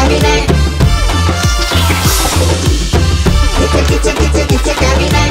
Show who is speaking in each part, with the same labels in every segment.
Speaker 1: cabinet. It's a, it's a, it's a, it's a cabinet.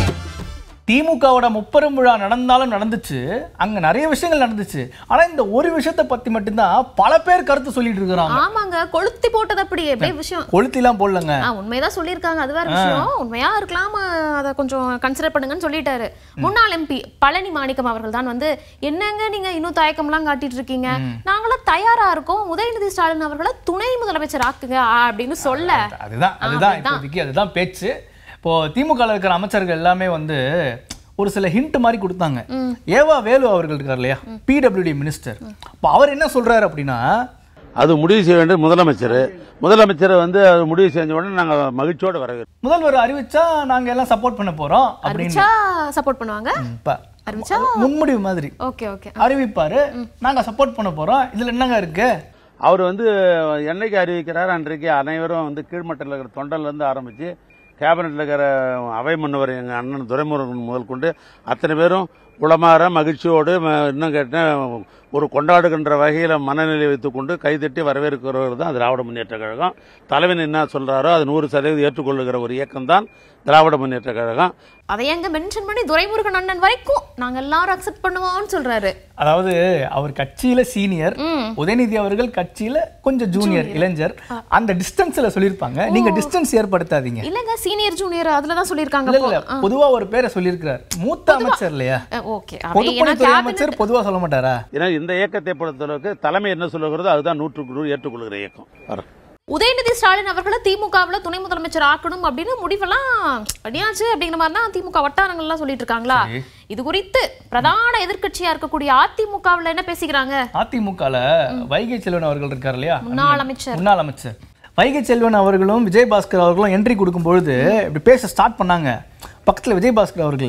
Speaker 2: திமுகவோட முப்பெரும் விழா நடந்தாலும் நடந்துச்சு அங்க நிறைய விஷயங்கள் நடந்துச்சு ஆனா இந்த ஒரு விஷயத்தை பத்தி மட்டும்தான் பல பேர் கருத்து சொல்லிட்டு இருக்கிறாங்க
Speaker 3: ஆமாங்க கொளுத்தி போட்டது அப்படி எப்படியே விஷயம்
Speaker 2: கொளுத்திலாம் போடலங்க
Speaker 3: ஆ, உண்மையதான் சொல்லியிருக்காங்க அது வேற விஷயம் உண்மையா இருக்கலாம் அதை கொஞ்சம் கன்சிடர் பண்ணுங்கன்னு சொல்லிட்டாரு முன்னாள் எம்பி பழனி மாணிக்கம் அவர்கள் தான் வந்து என்னங்க நீங்க இன்னும் தயக்கம்லாம் காட்டிட்டு இருக்கீங்க நாங்களாம் தயாரா இருக்கோம் உதயநிதி ஸ்டாலின் அவர்களை துணை முதலமைச்சர் ஆக்குங்க ஆ, அப்படின்னு சொல்ல
Speaker 2: அதுதான் அதுதான் இப்போதைக்கு அதுதான் பேச்சு இப்போ திமுக இருக்கிற அமைச்சர்கள் எல்லாமே வந்து ஒரு சில ஹிண்ட் மாதிரி கொடுத்தாங்க ஏவா வேலு அவர்கள் இருக்கார் இல்லையா பிடபிள்யூடி மினிஸ்டர் இப்போ அவர் என்ன சொல்றாரு அப்படின்னா
Speaker 4: அது முடிவு செய்ய வேண்டிய முதலமைச்சர் முதலமைச்சர் வந்து அது முடிவு செஞ்ச உடனே நாங்கள் மகிழ்ச்சியோடு வரவேற்கிறோம்
Speaker 2: முதல்வர் அறிவிச்சா நாங்க எல்லாம் சப்போர்ட் பண்ண போறோம் அப்படின்னு
Speaker 3: அறிவிச்சா சப்போர்ட் பண்ணுவாங்க
Speaker 2: இப்ப
Speaker 3: அறிவிச்சா
Speaker 2: முன்முடிவு மாதிரி
Speaker 3: ஓகே ஓகே
Speaker 2: அறிவிப்பாரு நாங்க சப்போர்ட் பண்ண போறோம் இதுல என்னங்க இருக்கு
Speaker 4: அவர் வந்து என்னைக்கு அறிவிக்கிறார் அன்றைக்கு அனைவரும் வந்து கீழ்மட்டத்தில் இருக்கிற தொண்டர்ல இருந்து ஆரம்பித்து கேபினெட்டில் இருக்கிற அவை முன்னவர் எங்கள் அண்ணன் துரைமுருகன் முதல் கொண்டு அத்தனை பேரும் உளமாற மகிழ்ச்சியோடு ம- இன்னும் கேட்டேன் ஒரு கொண்டாடுகின்ற வகையில் மனநிலை வைத்துக்கொண்டு கைதட்டி வரவேற்கிறவர் தான் திராவிட முன்னேற்ற கழகம் தலைவன் என்ன சொல்றாரோ அது நூறு சதவீதம் ஏற்றுக்கொள்ளுகிற ஒரு இயக்கம் தான் திராவிட முன்னேற்ற கழகம்
Speaker 3: அதை எங்க மென்ஷன் பண்ணி துரைமுருகன் அண்ணன் வரைக்கும் நாங்க எல்லாரும் அக்செப்ட் பண்ணுவோம்னு சொல்றாரு
Speaker 2: அதாவது அவர் கட்சியில சீனியர்
Speaker 3: ம்.
Speaker 2: உதயநிதி அவர்கள் கட்சியில கொஞ்சம் ஜூனியர் இளைஞர் அந்த டிஸ்டன்ஸ்ல சொல்லியிருப்பாங்க நீங்க டிஸ்டன்ஸ் ஏற்படுத்தாதீங்க
Speaker 3: இல்லங்க சீனியர் ஜூனியர் அதுலதான் சொல்லியிருக்காங்க
Speaker 2: இல்ல இல்ல பொதுவா ஒரு பேரை சொல்லியிருக்கிறார் மூத்த அமைச்சர் இல்லையா
Speaker 3: ஓகே
Speaker 2: பொதுப்பணித்துறை அமைச்சர் பொதுவா சொல்ல மாட்டாரா
Speaker 4: ஏன்னா இந்த இயக்கத்தை பொறுத்தளவுக்கு தலைமை என்ன சொல்லுகிறதோ அதுதான் நூற்றுக்கு நூறு ஏற்றுக்கொள்கிற இயக்கம் வர
Speaker 3: உதயநிதி ஸ்டாலின் அவர்களை திமுகவுல துணை முதலமைச்சர் ஆக்கணும் அப்படின்னு முடிவெல்லாம் அடியாச்சு அப்படிங்கிற மாதிரி தான் திமுக வட்டாரங்கள்லாம் சொல்லிட்டு இருக்காங்களா இது குறித்து பிரதான எதிர்க்கட்சியா இருக்கக்கூடிய அதிமுகவுல என்ன பேசிக்கிறாங்க
Speaker 2: அதிமுகல வைகை செல்வன் அவர்கள் இருக்கார் இல்லையா
Speaker 3: முன்னாள் அமைச்சர்
Speaker 2: முன்னாள் அமைச்சர் வைகை செல்வன் அவர்களும் விஜயபாஸ்கர் அவர்களும் என்ட்ரி கொடுக்கும் பொழுது இப்படி பேச ஸ்டார்ட் பண்ணாங்க பக்கத்துல விஜயபாஸ்கர் அவர்கள்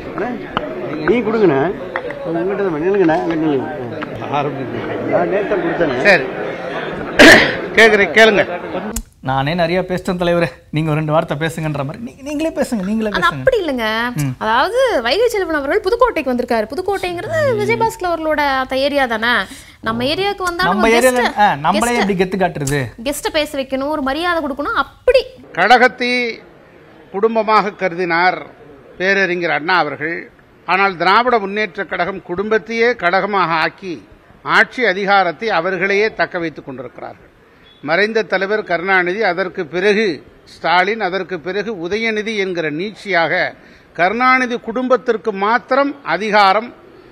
Speaker 5: நீ கொடுங்கண்ணே உங்கள்கிட்ட நில்லுங்கண்ணே அங்கே நில்லுங்க நான் நேற்று கொடுத்தேனே
Speaker 4: சரி கேட்குறேன் கேளுங்க
Speaker 2: நானே நிறைய பேசிட்டேன் தலைவரே நீங்க ஒரு ரெண்டு வார்த்தை பேசுங்கன்ற மாதிரி நீ- நீங்களே பேசுங்க நீங்களே
Speaker 3: அது
Speaker 2: பேசுங்க
Speaker 3: அப்படி இல்லைங்க அதாவது வைகை செல்வன் அவர்கள் புதுக்கோட்டைக்கு வந்திருக்காரு புதுக்கோட்டைங்கிறது விஜயபாஸ்கர் அவர்களோட அந்த ஏரியா தானே நம்ம ஏரியாவுக்கு வந்தா
Speaker 2: நம்ம ஏரியால ஆ, நம்மளே எப்படி கெத்து காட்டுறது
Speaker 3: கெஸ்ட பேச வைக்கணும் ஒரு மரியாதை கொடுக்கணும் அப்படி
Speaker 6: கழகத்தை குடும்பமாக கருதினார் பேரறிஞர் அண்ணா அவர்கள் ஆனால் திராவிட முன்னேற்றக் கழகம் குடும்பத்தையே கழகமாக ஆக்கி ஆட்சி அதிகாரத்தை அவர்களையே தக்க வைத்துக் கொண்டிருக்கிறார்கள் மறைந்த தலைவர் கருணாநிதி அதற்கு பிறகு ஸ்டாலின் அதற்கு பிறகு உதயநிதி என்கிற நீட்சியாக கருணாநிதி குடும்பத்திற்கு மாத்திரம் அதிகாரம்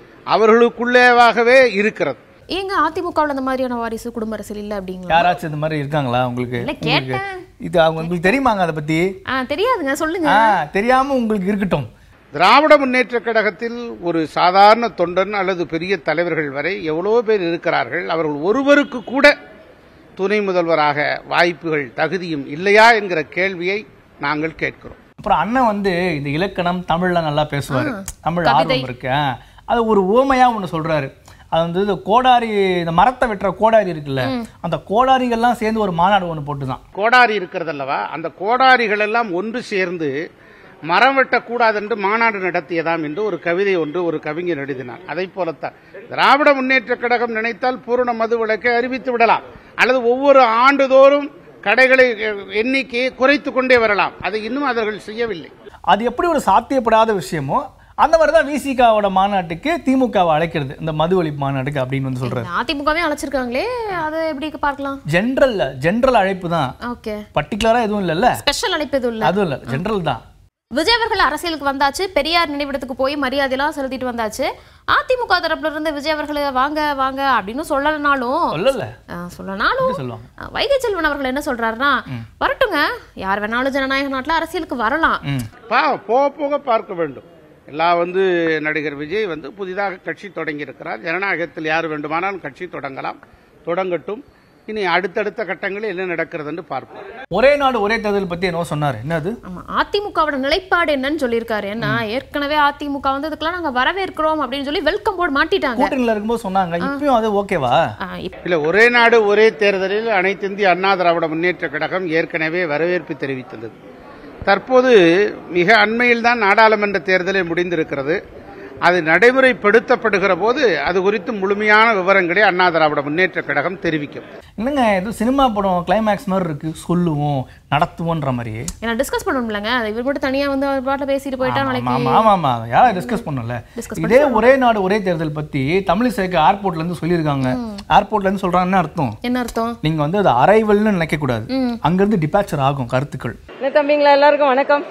Speaker 6: அவர்களுக்குள்ளேவாகவே இருக்கிறது
Speaker 3: ஏங்க அதிமுகவுல அந்த மாதிரியான வாரிசு குடும்ப அரசியல் இல்ல அப்படிங்களா
Speaker 2: யாராச்சும் இந்த மாதிரி இருக்காங்களா உங்களுக்கு
Speaker 3: இல்ல,
Speaker 2: உங்களுக்கு?
Speaker 3: கேட்டேன்.
Speaker 2: இது அவங்க உங்களுக்கு தெரியுமாங்க அதை பத்தி
Speaker 3: ஆ தெரியாதுங்க சொல்லுங்க
Speaker 2: ஆ தெரியாம உங்களுக்கு இருக்கட்டும்
Speaker 6: திராவிட முன்னேற்றக் கழகத்தில் ஒரு சாதாரண தொண்டன் அல்லது பெரிய தலைவர்கள் வரை எவ்வளோ பேர் இருக்கிறார்கள் அவர்கள் ஒருவருக்கு கூட துணை முதல்வராக வாய்ப்புகள் தகுதியும் இல்லையா என்கிற கேள்வியை நாங்கள் கேட்கிறோம்
Speaker 2: அப்புறம் அண்ணன் வந்து இந்த இலக்கணம் தமிழ்ல நல்லா பேசுவாரு தமிழ் ஆர்வம் இருக்கு ஆ. அது ஒரு ஓமையா ஒண்ணு சொல்றாரு அது வந்து இந்த கோடாரி இந்த மரத்தை வெட்டுற கோடாரி இருக்குல்ல அந்த கோடாரிகள்லாம் சேர்ந்து ஒரு மாநாடு ஒண்ணு போட்டுதான்
Speaker 6: கோடாரி இருக்கிறதல்லவா அந்த கோடாரிகள் எல்லாம் ஒன்று சேர்ந்து மரம் வெட்டக்கூடாது என்று மாநாடு நடத்தியதாம் என்று ஒரு கவிதை ஒன்று ஒரு கவிஞர் எழுதினார் அதை போலத்தான் திராவிட முன்னேற்றக் கழகம் நினைத்தால் பூரண மது விலக்கை அறிவித்து விடலாம் அல்லது ஒவ்வொரு ஆண்டுதோறும் கடைகளை அஹ், எண்ணிக்கையை குறைத்து கொண்டே வரலாம் அதை இன்னும் அவர்கள் செய்யவில்லை
Speaker 2: அது எப்படி ஒரு சாத்தியப்படாத விஷயமோ அந்த மாதிரி தான் விசிகாவோட மாநாட்டுக்கு திமுகவை அழைக்கிறது இந்த மது ஒழிப்பு மாநாட்டுக்கு அப்படின்னு வந்து சொல்றாரு
Speaker 3: அதிமுகவே அழைச்சிருக்காங்களே அதை எப்படி பார்க்கலாம்
Speaker 2: ஜென்ரல் ஜென்ரல் அழைப்பு தான்
Speaker 3: ஓகே
Speaker 2: பர்டிகுலரா எதுவும் இல்லைல்ல
Speaker 3: ஸ்பெஷல் அழைப்பு எதுவும் இல்ல
Speaker 2: அதுவும் இல்லை ஜென்ரல் தான்
Speaker 3: விஜய் அவர்கள் அரசியலுக்கு வந்தாச்சு பெரியார் நினைவிடத்துக்கு போய் மரியாதையெல்லாம் செலுத்திட்டு வந்தாச்சு அதிமுக தரப்புல இருந்து விஜய் அவர்களை வாங்க வாங்க அப்படின்னு சொல்லலனாலும்
Speaker 2: சொல்லல
Speaker 3: ஆ, சொல்லனாலும்
Speaker 2: எப்படி சொல்லுவாங்க
Speaker 3: ஆ, வைகை செல்வன் அவர்கள் என்ன சொல்றாருன்னா வரட்டுங்க யார் வேணாலும் ஜனநாயக நாட்டுல அரசியலுக்கு வரலாம்
Speaker 2: ம்
Speaker 6: பா போக போக பார்க்க வேண்டும் எல்லாம் வந்து நடிகர் விஜய் வந்து புதிதாக கட்சி தொடங்கி இருக்கிறார் ஜனநாயகத்தில் யார் வேண்டுமானாலும் கட்சி தொடங்கலாம் தொடங்கட்டும் இனி அடுத்தடுத்த கட்டங்களில் என்ன நடக்கிறது என்று பார்ப்போம்
Speaker 2: ஒரே நாடு ஒரே தேர்தல் பத்தி என்ன சொன்னாரு என்னது
Speaker 3: ஆமா அதிமுகவோட நிலைப்பாடு என்னன்னு சொல்லியிருக்காரு ஏன்னா ஏற்கனவே அதிமுக வந்து இதுக்கெல்லாம் நாங்க வரவேற்கிறோம் அப்படின்னு சொல்லி வெல்கம் போர்டு மாட்டிட்டாங்க
Speaker 2: கூட்டணியில இருக்கும்போது சொன்னாங்க இப்பயும் அது ஓகேவா
Speaker 3: ஆ, இப்ப
Speaker 6: இல்ல ஒரே நாடு ஒரே தேர்தலில் அனைத்து இந்திய அண்ணா திராவிட முன்னேற்ற கழகம் ஏற்கனவே வரவேற்பு தெரிவித்தது தற்போது மிக அண்மையில் தான் நாடாளுமன்ற தேர்தலே முடிந்திருக்கிறது அது நடைமுறைப்படுத்தப்படுகிற போது அது குறித்து முழுமையான விவரங்களை அண்ணா திராவிட முன்னேற்ற கழகம் தெரிவிக்கும்
Speaker 2: என்னங்க இது சினிமா படம் கிளைமேக்ஸ் மாதிரி இருக்கு சொல்லுவோம் நடத்துவோன்ற மாதிரியே
Speaker 3: ஏன்னா டிஸ்கஸ் பண்ணணும்லங்க அது இவர் மட்டும் தனியா வந்து அவர் பாட்டில் பேசிட்டு போயிட்டா
Speaker 2: ஆமா
Speaker 3: நாளைக்கு
Speaker 2: ஆமா ஆமா யாரும் டிஸ்கஸ் பண்ணல
Speaker 3: Discuss
Speaker 2: இதே ஒரே நாடு ஒரே தேர்தல் பத்தி தமிழிசைக்கு ஏர்போர்ட்ல இருந்து சொல்லியிருக்காங்க ஏர்போர்ட்ல இருந்து சொல்றாங்கன்னு அர்த்தம்
Speaker 3: என்ன அர்த்தம்
Speaker 2: நீங்க வந்து அது அரைவல்னு நினைக்க கூடாது அங்கிருந்து டிபாச்சர் ஆகும் கருத்துக்கள்
Speaker 7: என்ன தம்பிங்களா எல்லாருக்கும் வணக்கம்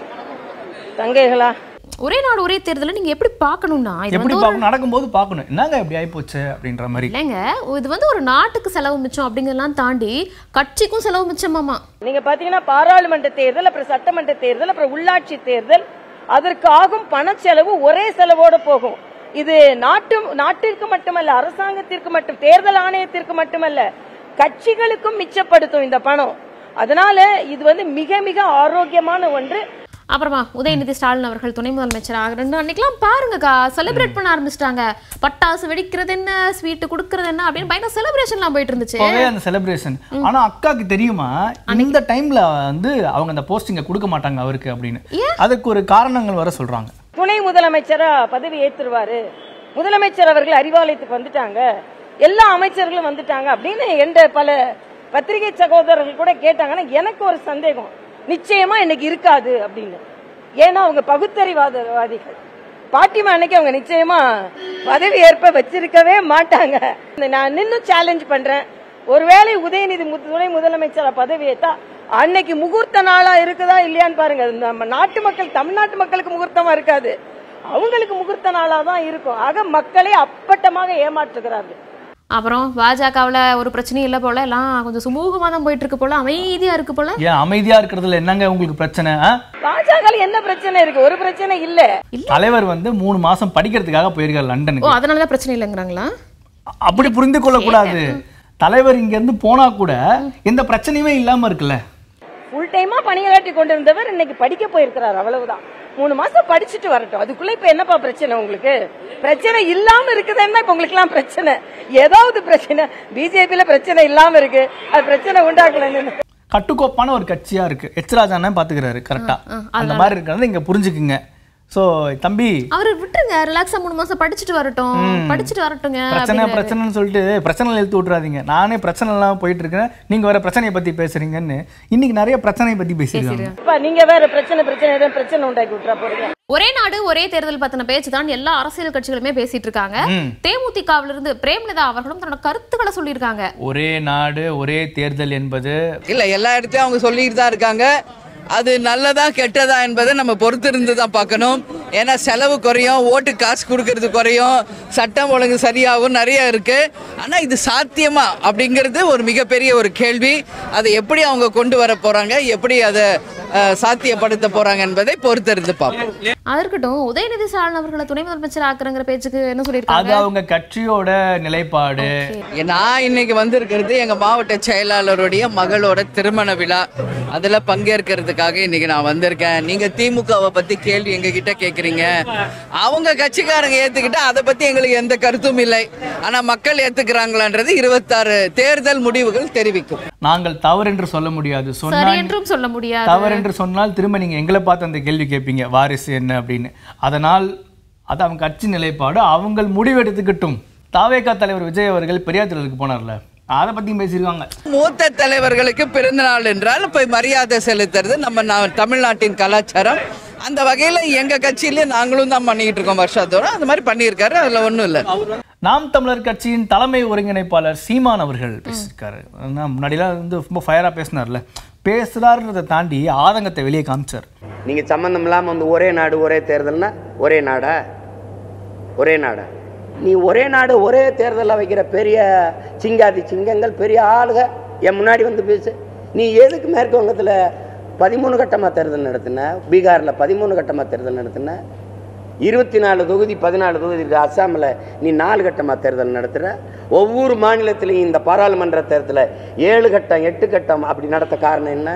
Speaker 7: தங்கைகளா
Speaker 3: ஒரே நாடு ஒரே தேர்தலை நீங்க எப்படி பார்க்கணும்னா இது
Speaker 2: எப்படி
Speaker 3: வந்து ஒரு
Speaker 2: பார்க்கணும் நடக்கும்போது பார்க்கணும் என்னங்க இப்படி ஆயிப்போச்சு அப்படின்ற மாதிரி
Speaker 3: இல்லைங்க இது வந்து ஒரு நாட்டுக்கு செலவு மிச்சம் அப்படிங்கறதெல்லாம் தாண்டி கட்சிக்கும் செலவு மிச்சமாமா
Speaker 7: நீங்க பாத்தீங்கன்னா பாராளுமன்ற தேர்தல் அப்புறம் சட்டமன்ற தேர்தல் அப்புறம் உள்ளாட்சி தேர்தல் அதற்கு ஆகும் பணச்செலவு ஒரே செலவோட போகும் இது நாட்டு நாட்டிற்கு மட்டுமல்ல அரசாங்கத்திற்கு மட்டும் தேர்தல் ஆணையத்திற்கு மட்டுமல்ல கட்சிகளுக்கும் மிச்சப்படுத்தும் இந்த பணம் அதனால இது வந்து மிக மிக ஆரோக்கியமான ஒன்று
Speaker 3: அப்புறமா உதயநிதி ஸ்டாலின் அவர்கள் துணை முதலமைச்சர் ஆகிறன்னு அன்னைக்கெல்லாம் பாருங்கக்கா செலிப்ரேட் பண்ண ஆரம்பிச்சிட்டாங்க பட்டாசு வெடிக்கிறது என்ன ஸ்வீட் கொடுக்கறது என்ன அப்படின்னு பயங்கர செலிப்ரேஷன்லாம் போயிட்டு இருந்துச்சு
Speaker 2: இப்பவே அந்த செலிப்ரேஷன் ஆனா அக்காக்கு தெரியுமா இந்த டைம்ல வந்து அவங்க அந்த போஸ்டிங்க கொடுக்க மாட்டாங்க அவருக்கு அப்படின்னு அதுக்கு ஒரு காரணங்கள் வர சொல்றாங்க
Speaker 7: துணை முதலமைச்சரா பதவி ஏத்துருவாரு முதலமைச்சர் அவர்கள் அறிவாலயத்துக்கு வந்துட்டாங்க எல்லா அமைச்சர்களும் வந்துட்டாங்க அப்படின்னு என்ற பல பத்திரிகை சகோதரர்கள் கூட கேட்டாங்கன்னா எனக்கு ஒரு சந்தேகம் நிச்சயமா இன்னைக்கு இருக்காது அப்படின்னு ஏன்னா அவங்க பகுத்தறிவாதவாதிகள் பாட்டிமா அன்னைக்கு அவங்க நிச்சயமா பதவி ஏற்ப வச்சிருக்கவே மாட்டாங்க நான் நின்னு சேலஞ்ச் பண்றேன் ஒருவேளை உதயநிதி மு- துணை முதலமைச்சரா பதவி ஏத்தா அன்னைக்கு முகூர்த்த நாளா இருக்குதா இல்லையான்னு பாருங்க அது நம்ம நாட்டு மக்கள் தமிழ்நாட்டு மக்களுக்கு முகூர்த்தமா இருக்காது அவங்களுக்கு முகூர்த்த நாளா தான் இருக்கும் ஆக மக்களை அப்பட்டமாக ஏமாற்றுகிறார்கள்
Speaker 3: அப்புறம் பாஜகவுல ஒரு பிரச்சனையும் இல்ல போல எல்லாம் கொஞ்சம் சுமூகமா தான் போயிட்டு இருக்கு போல அமைதியா இருக்கு போல
Speaker 2: ஏன் அமைதியா இருக்கிறதுல என்னங்க உங்களுக்கு பிரச்சனை ஆ?
Speaker 7: பாஜக என்ன பிரச்சனை இருக்கு ஒரு பிரச்சனை இல்ல
Speaker 2: தலைவர் வந்து மூணு மாசம் படிக்கிறதுக்காக போயிருக்காரு
Speaker 3: ஓ
Speaker 2: லண்டனுக்கு
Speaker 3: அதனாலதான் பிரச்சனை இல்லைங்கிறாங்களா
Speaker 2: அப்படி புரிந்து கொள்ளக்கூடாது தலைவர் இங்க இருந்து போனா கூட எந்த பிரச்சனையுமே இல்லாம இருக்குல்ல
Speaker 7: ஃபுல் டைமா பணியாற்றி கொண்டிருந்தவர் இன்னைக்கு படிக்க போயிருக்கிறார் அவ்வளவுதான் மூணு மாசம் படிச்சுட்டு வரட்டும் அதுக்குள்ள இப்ப என்னப்பா பிரச்சனை உங்களுக்கு பிரச்சனை இல்லாம இருக்குதுன்னா இப்ப உங்களுக்கு எல்லாம் பிரச்சனை ஏதாவது பிரச்சனை பிஜேபியில பிரச்சனை இல்லாம இருக்கு அது பிரச்சனை உண்டாக்கலன்னு
Speaker 2: கட்டுக்கோப்பான ஒரு கட்சியா இருக்கு எச் ராஜா பாத்துக்கிறாரு கரெக்டா அந்த மாதிரி இருக்கிறத இங்க புரிஞ்சுக்குங்க சோ தம்பி
Speaker 3: அவரு விட்டுருங்க ரிலாக்ஸா மூணு மாசம் படிச்சுட்டு வரட்டும் படிச்சுட்டு வரட்டுங்க
Speaker 2: பிரச்சனை
Speaker 3: அப்படின்னாரு.
Speaker 2: பிரச்சனைன்னு சொல்லிட்டு பிரச்சனை எழுத்து விட்டுறாதீங்க நானே பிரச்சனை எல்லாம் போயிட்டு இருக்கேன் நீங்க வேற பிரச்சனையை பத்தி பேசுறீங்கன்னு இன்னைக்கு நிறைய பிரச்சனையை பத்தி பேசிருக்காங்க
Speaker 7: இப்ப நீங்க வேற பிரச்சனை பிரச்சனை ஏதாவது பிரச்சனை உண்டாக்கி விட்டுறா போறீங்க
Speaker 3: ஒரே நாடு ஒரே தேர்தல் பத்தின பேச்சு தான் எல்லா அரசியல் கட்சிகளுமே பேசிட்டு இருக்காங்க தேமுதிகவில இருந்து பிரேமலதா அவர்களும் தன்னோட கருத்துக்களை சொல்லியிருக்காங்க
Speaker 2: ஒரே நாடு ஒரே தேர்தல் என்பது
Speaker 8: இல்ல எல்லா இடத்தையும் அவங்க சொல்லிட்டு தான் இருக்காங்க அது நல்லதா கெட்டதா என்பதை நம்ம பொறுத்திருந்து தான் பார்க்கணும் ஏன்னா செலவு குறையும் ஓட்டு காசு கொடுக்கறது குறையும் சட்டம் ஒழுங்கு சரியாகும் நிறைய இருக்கு ஆனா இது சாத்தியமா அப்படிங்கிறது ஒரு மிகப்பெரிய ஒரு கேள்வி அதை எப்படி அவங்க கொண்டு வர போறாங்க எப்படி அதை அஹ், சாத்தியப்படுத்த போறாங்க என்பதை பொறுத்திருந்து பார்ப்போம்
Speaker 3: அது இருக்கட்டும் உதயநிதி ஸ்டாலின் அவர்களை துணை முதலமைச்சர் ஆக்குறங்கிற பேச்சுக்கு என்ன
Speaker 2: அது
Speaker 3: சொல்லியிருக்காங்க
Speaker 2: அவங்க கட்சியோட நிலைப்பாடு
Speaker 8: நான் இன்னைக்கு வந்திருக்கிறது எங்க மாவட்ட செயலாளருடைய மகளோட திருமண விழா அதுல பங்கேற்கிறதுக்காக இன்னைக்கு நான் வந்திருக்கேன் நீங்க திமுகவை பத்தி கேள்வி எங்க கிட்ட கேக்குறீங்க அவங்க கட்சிக்காரங்க ஏத்துக்கிட்டா அதை பத்தி எங்களுக்கு எந்த கருத்தும் இல்லை ஆனா மக்கள் ஏத்துக்கிறாங்களான்றது இருபத்தாறு தேர்தல் முடிவுகள் தெரிவிக்கும்
Speaker 2: நாங்கள் தவறு என்று சொல்ல முடியாது
Speaker 3: சரி
Speaker 2: சொன்னால்
Speaker 3: என்றும் சொல்ல முடியாது
Speaker 2: தவறு என்று சொன்னால் திரும்ப நீங்க எங்களை பார்த்து அந்த கேள்வி கேட்பீங்க வாரிசு என்ன அப்படின்னு அதனால் அது அவங்க கட்சி நிலைப்பாடு அவங்க முடிவெடுத்துக்கிட்டும் தாவேகா தலைவர் விஜய் அவர்கள் பெரியார் திடலுக்கு போனார்ல அதை பத்தியும் பேசியிருக்காங்க
Speaker 8: மூத்த தலைவர்களுக்கு பிறந்த நாள் என்றால் போய் மரியாதை செலுத்துறது நம்ம நா- தமிழ்நாட்டின் கலாச்சாரம் அந்த வகையில எங்க கட்சியில நாங்களும் தான் பண்ணிட்டு இருக்கோம் வருஷத்தோறும் அந்த மாதிரி பண்ணியிருக்காரு அதுல ஒண்ணும் இல்லை
Speaker 2: நாம் தமிழர் கட்சியின் தலைமை ஒருங்கிணைப்பாளர் சீமான் அவர்கள் பேசியிருக்காரு ஆனா, முன்னாடிலாம் வந்து ரொம்ப ஃபயரா பேசினார்ல பேசுறாருன்றதை தாண்டி ஆதங்கத்தை வெளியே காமிச்சார்
Speaker 5: நீங்கள் சம்மந்தம் இல்லாமல் வந்து ஒரே நாடு ஒரே தேர்தல்னா ஒரே நாடா ஒரே நாடா நீ ஒரே நாடு ஒரே தேர்தலில் வைக்கிற பெரிய சிங்காதி சிங்கங்கள் பெரிய ஆளுக என் முன்னாடி வந்து பேசு நீ எதுக்கு மேற்கு வங்கத்தில் பதிமூணு கட்டமாக தேர்தல் நடத்தின பீகாரில் பதிமூணு கட்டமாக தேர்தல் நடத்தின இருபத்தி நாலு தொகுதி பதினாலு தொகுதி இருக்கு அஸ்ஸாமில் நீ நாலு கட்டமாக தேர்தல் நடத்துகிற ஒவ்வொரு மாநிலத்திலையும் இந்த பாராளுமன்ற தேர்தலில் ஏழு கட்டம் எட்டு கட்டம் அப்படி நடத்த காரணம் என்ன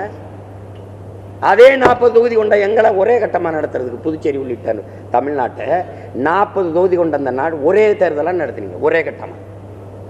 Speaker 5: அதே நாற்பது தொகுதி கொண்ட எங்களை ஒரே கட்டமாக நடத்துறதுக்கு புதுச்சேரி உள்ளிட்ட தமிழ்நாட்டை நாற்பது தொகுதி கொண்ட அந்த நாடு ஒரே தேர்தலாக நடத்துனீங்க ஒரே கட்டமாக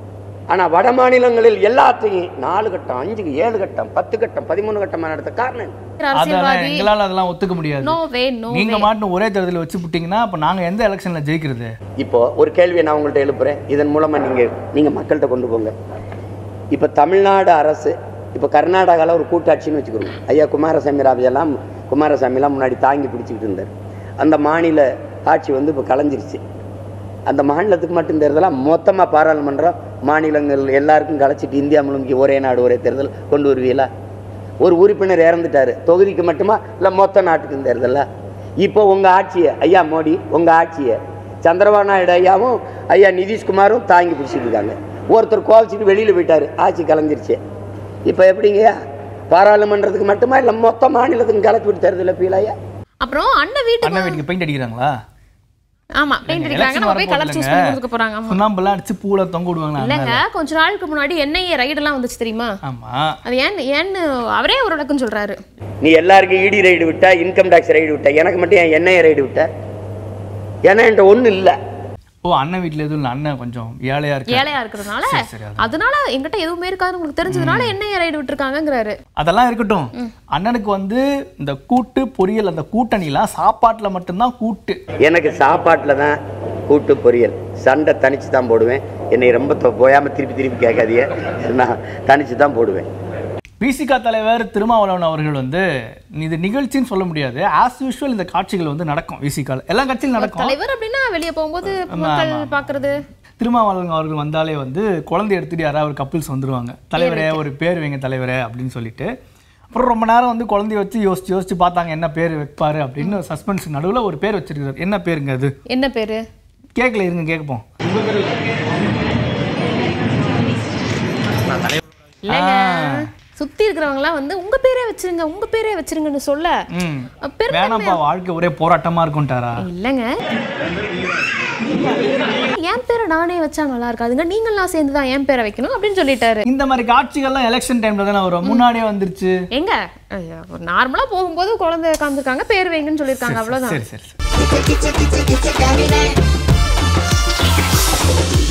Speaker 5: ஆனால் வட மாநிலங்களில் எல்லாத்தையும் நாலு கட்டம் அஞ்சு ஏழு கட்டம் பத்து கட்டம் பதிமூணு கட்டமாக நடத்த காரணம் என்ன?
Speaker 2: அதெல்லாம்
Speaker 3: அரசியல்வாதி
Speaker 2: எங்களால அதெல்லாம் ஒத்துக்க முடியாது
Speaker 3: நோ வே நோ
Speaker 2: நீங்க மாட்டு ஒரே தேர்தலில் வச்சு விட்டீங்கன்னா அப்ப நாங்க எந்த எலெக்ஷன்ல ஜெயிக்கிறது
Speaker 5: இப்போ ஒரு கேள்வியை நான் உங்கள்கிட்ட எழுப்புறேன் இதன் மூலமாக நீங்கள் நீங்கள் மக்கள்கிட்ட கொண்டு போங்க இப்போ தமிழ்நாடு அரசு இப்போ கர்நாடகாவில் ஒரு கூட்டாட்சின்னு வச்சுக்கிறோம் ஐயா குமாரசாமி ராஜெல்லாம் குமாரசாமிலாம் முன்னாடி தாங்கி பிடிச்சிக்கிட்டு இருந்தார் அந்த மாநில ஆட்சி வந்து இப்போ கலைஞ்சிருச்சு அந்த மாநிலத்துக்கு மட்டும் தேர்தலாக மொத்தமாக பாராளுமன்றம் மாநிலங்கள் எல்லாருக்கும் கலைச்சிட்டு இந்தியா முழுமைக்கு ஒரே நாடு ஒரே தேர்தல் கொண்டு வருவீங்களா ஒரு உறுப்பினர் இறந்துட்டாரு தொகுதிக்கு மட்டுமா இல்லை மொத்த நாட்டுக்கும் தேர்தலா இப்போ உங்கள் ஆட்சியை ஐயா மோடி உங்கள் ஆட்சியை சந்திரபாபு நாயுடு ஐயாவும் ஐயா நிதிஷ்குமாரும் தாங்கி பிடிச்சிட்டு இருக்காங்க ஒருத்தர் கோவிச்சிட்டு வெளியில் போயிட்டாரு ஆட்சி கலைஞ்சிருச்சு இப்போ எப்படிங்கய்யா பாராளுமன்றத்துக்கு மட்டுமா இல்லை மொத்த மாநிலத்துக்கும் கலச்சி விட்டு தேர்தல் ஃபீலாயா
Speaker 3: அப்புறம் அண்ணன் வீட்டுக்கு
Speaker 2: அண்ணன் வீட்டுக்கு பெயிண்ட் அடிக்கிறாங்களா
Speaker 3: ஆமா பெயிண்ட் அடிக்கிறாங்க நம்ம போய் கலர் சூஸ் பண்ணி கொடுக்க போறாங்க ஆமா
Speaker 2: சுண்ணாம்பெல்லாம் அடிச்சு பூல தொங்க விடுவாங்களா
Speaker 3: இல்லங்க கொஞ்ச நாளுக்கு முன்னாடி என்ஐஏ ரைடு எல்லாம் வந்துச்சு தெரியுமா
Speaker 2: ஆமா
Speaker 3: அது ஏன் ஏன்னு அவரே ஒரு விளக்கம் சொல்றாரு
Speaker 5: நீ எல்லாருக்கும் இடி ரைடு விட்ட இன்கம் டேக்ஸ் ரைடு விட்ட எனக்கு மட்டும் என் என்ஐஏ ரைடு விட்ட ஏன்னா என்கிட்ட ஒன்றும் இல்லை
Speaker 2: ஓ அண்ணன் வீட்ல எதுவும் இல்லை அண்ணன் கொஞ்சம் ஏழையா இருக்கு
Speaker 3: ஏழையா இருக்கிறதுனால
Speaker 2: சரி, சரி, அதான்.
Speaker 3: அதனால என்கிட்ட எதுவுமே இருக்காது உங்களுக்கு தெரிஞ்சதுனால என்ஐஏ ரைடு விட்டுருக்காங்கங்கிறாரு
Speaker 2: அதெல்லாம் இருக்கட்டும் அண்ணனுக்கு வந்து இந்த கூட்டு பொரியல் அந்த கூட்டணிலாம் சாப்பாட்டுல மட்டும்தான் கூட்டு
Speaker 5: எனக்கு சாப்பாட்டில் தான் கூட்டு பொரியல் சண்டை தனிச்சு தான் போடுவேன் என்னை ரொம்ப தொ- போயாம திருப்பி திருப்பி கேட்காதீங்க நான் தனிச்சு தான் போடுவேன்
Speaker 2: விசிகா தலைவர் திருமாவளவன் அவர்கள் வந்து இது நிகழ்ச்சின்னு சொல்ல முடியாது ஆஸ் யூஷுவல் இந்த காட்சிகள் வந்து நடக்கும் விசிகால எல்லா கட்சியிலும் நடக்கும்
Speaker 3: தலைவர் அப்படின்னா வெளிய போகும்போது மக்கள் பாக்குறது
Speaker 2: திருமாவளவன் அவர்கள் வந்தாலே வந்து குழந்தை எடுத்துட்டு யாராவது ஒரு கப்பிள்ஸ் வந்துருவாங்க தலைவரே ஒரு பேர் வைங்க தலைவரே அப்படின்னு சொல்லிட்டு அப்புறம் ரொம்ப நேரம் வந்து குழந்தைய வச்சு யோசிச்சு யோசிச்சு பார்த்தாங்க என்ன பேர் வைப்பாரு அப்படின்னு சஸ்பென்ஸ் நடுவில் ஒரு பேர் வச்சிருக்காரு என்ன பேருங்க அது
Speaker 3: என்ன பேரு
Speaker 2: கேட்கல இருங்க கேட்போம்
Speaker 3: இல்லைங்க சுத்தி இருக்கிறவங்க எல்லாம் வந்து உங்க பேரே வச்சிருங்க உங்க பேரே வச்சிருங்கன்னு சொல்ல
Speaker 2: ம்
Speaker 3: பெருமை
Speaker 2: வேணாம்ப்பா வாழ்க்கை ஒரே போராட்டமா இருக்கும்ட்டாரா
Speaker 3: இல்லைங்க என் பேரை நானே வச்சா நல்லா இருக்காதுங்க நீங்களாம் சேர்ந்து தான் என் பேரை வைக்கணும் அப்படின்னு சொல்லிட்டாரு
Speaker 2: இந்த மாதிரி காட்சிகள்லாம் எலெக்ஷன் டைம்ல தானே வரும் முன்னாடியே வந்துருச்சு
Speaker 3: எங்க நார்மலா போகும்போது குழந்தை காமிச்சிருக்காங்க பேர் வைங்கன்னு சொல்லியிருக்காங்க அவ்வளவுதான்
Speaker 2: சரி சரி சரி
Speaker 1: Kicha, kicha, kicha, kicha, Gary man.